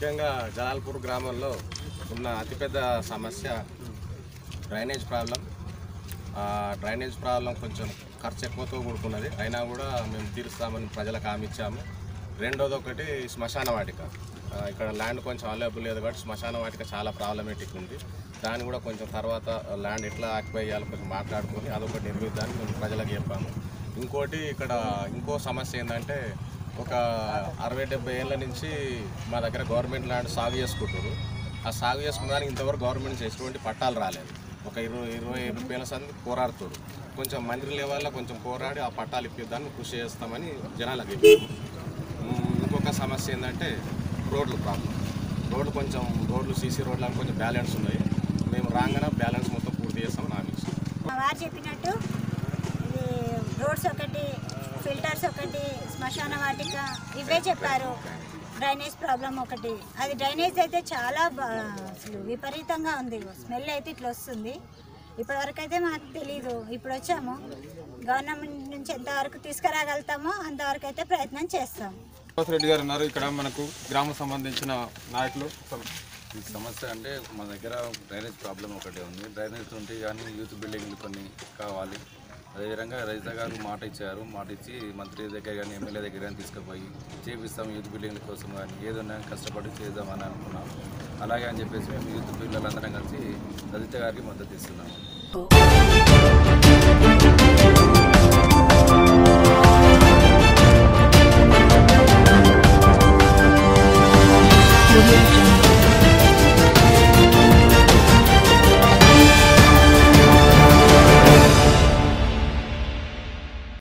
ముఖ్యంగా జలాల్పూర్ గ్రామంలో ఉన్న అతిపెద్ద సమస్య డ్రైనేజ్ ప్రాబ్లం ఆ డ్రైనేజ్ ప్రాబ్లం కొంచెం ఖర్చు ఎక్కువతో కూడుకున్నది అయినా కూడా మేము తీరుస్తామని ప్రజలకు హామీ ఇచ్చాము రెండోది ఒకటి శ్మశాన వాటిక ఆ, ఇక్కడ ల్యాండ్ కొంచెం అవైలబుల్ లేదు కాబట్టి శ్మశాన వాటిక చాలా ప్రాబ్లమేటిక్ ఉంది దాన్ని కూడా కొంచెం తర్వాత ల్యాండ్ ఎట్లా ఆక్యుపై చేయాలో కొంచెం మాట్లాడుకొని అదొకటి నిర్మిద్దాన్ని మేము ప్రజలకు చెప్పాము ఇంకోటి ఇక్కడ ఇంకో సమస్య ఏంటంటే ఒక అరవై డెబ్బై ఏళ్ళ నుంచి మా దగ్గర గవర్నమెంట్ ల్యాండ్ సాగు చేసుకుంటారు ఆ సాగు చేసుకున్నానికి ఇంతవరకు గవర్నమెంట్ నుంచి ఎటువంటి పట్టాలు రాలేదు ఒక ఇరవై ఇరవై ముప్పై ఏళ్ళ సంది పోరాడుతారు కొంచెం మంత్రి లెవెల్లో కొంచెం పోరాడి ఆ పట్టాలు ఇప్పిద్దాన్ని కృషి చేస్తామని జనాలకు చెప్పారు ఉమ్, ఇంకొక సమస్య ఏంటంటే రోడ్లు ప్రాబ్లం రోడ్లు కొంచెం రోడ్లు సీసీ రోడ్లు అని కొంచెం బ్యాలెన్స్ ఉన్నాయి మేము రాగానే బ్యాలెన్స్ మొత్తం పూర్తి చేస్తామని హామీ ఇస్తాం మా వారు చెప్పినట్టు ఇది రోడ్స్ ఒకటి ఫిల్టర్స్ ఒకటి శ్మశాన వాటిక ఇవే చెప్పారు డ్రైనేజ్ ప్రాబ్లం ఒకటి అది డ్రైనేజ్ అయితే చాలా బా- అసలు విపరీతంగా ఉంది స్మెల్ అయితే ఇట్లా వస్తుంది ఇప్పటివరకు అయితే మాకు తెలీదు ఇప్పుడు వచ్చాము గవర్నమెంట్ నుంచి ఎంతవరకు తీసుకురాగలుగుతామో అంతవరకు అయితే ప్రయత్నం చేస్తాం శ్రీనివాస్ రెడ్డి గారు ఉన్నారు ఇక్కడ మనకు గ్రామం సంబంధించిన నాయకులు ఈ సమస్య అంటే మన దగ్గర డ్రైనేజ్ ప్రాబ్లం ఒకటే ఉంది డ్రైనేజ్ ఉంటే కానీ యూత్ బిల్డింగ్లు కొన్ని కావాలి అదేవిధంగా రజిత గారు మాట ఇచ్చారు మాట ఇచ్చి మంత్రి దగ్గర కానీ ఎమ్మెల్యే దగ్గర కానీ తీసుకుపోయి చేపిస్తాం యూత్ బిల్డింగ్ల కోసం కానీ ఏదన్నా కష్టపడి చేద్దామని అనుకున్నాం అలాగే అని చెప్పేసి మేము యూత్ పిల్లలందరం కలిసి రజిత గారికి మద్దతు ఇస్తున్నాము